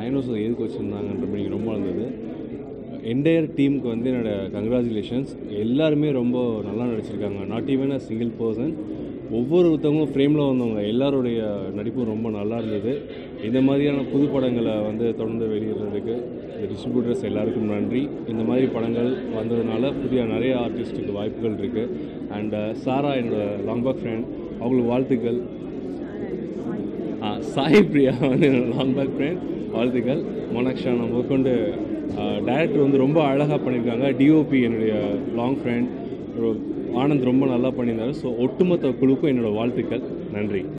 dinosaur எதுக்கு வச்சுருந்தாங்கன்ற மாதிரி ரொம்ப இருந்தது என்டையர் டீமுக்கு வந்து என்னோடய கங்க்ராச்சுலேஷன்ஸ் எல்லாருமே ரொம்ப நல்லா நடிச்சிருக்காங்க not even a single person ஒவ்வொருத்தவங்களும் ஃப்ரேமில் வந்தவங்க எல்லாருடைய நடிப்பும் ரொம்ப நல்லா இருந்தது இந்த மாதிரியான புது படங்களை வந்து தொடர்ந்து வெளியிடுறதுக்கு இந்த டிஸ்ட்ரிபியூட்டர்ஸ் எல்லாருக்கும் நன்றி இந்த மாதிரி படங்கள் வந்ததுனால புதிய நிறைய ஆர்டிஸ்ட்டுக்கு வாய்ப்புகள் இருக்குது அண்ட் சாரா என்னோட லாங்பாக் ஃப்ரெண்ட் அவங்களுக்கு வாழ்த்துக்கள் ஆ, சாய் பிரியா வந்து என்னோட லாங் பேக் ஃப்ரெண்ட் வாழ்த்துக்கள் மோனாக்ஷா நம்ம கொண்டு டைரக்டர் வந்து ரொம்ப அழகாக பண்ணியிருக்காங்க டிஓபி என்னுடைய லாங் ஃப்ரெண்ட் ஆனந்த் ரொம்ப நல்லா பண்ணியிருந்தாரு ஸோ ஒட்டுமொத்த குழுக்கும் என்னோட வாழ்த்துக்கள் நன்றி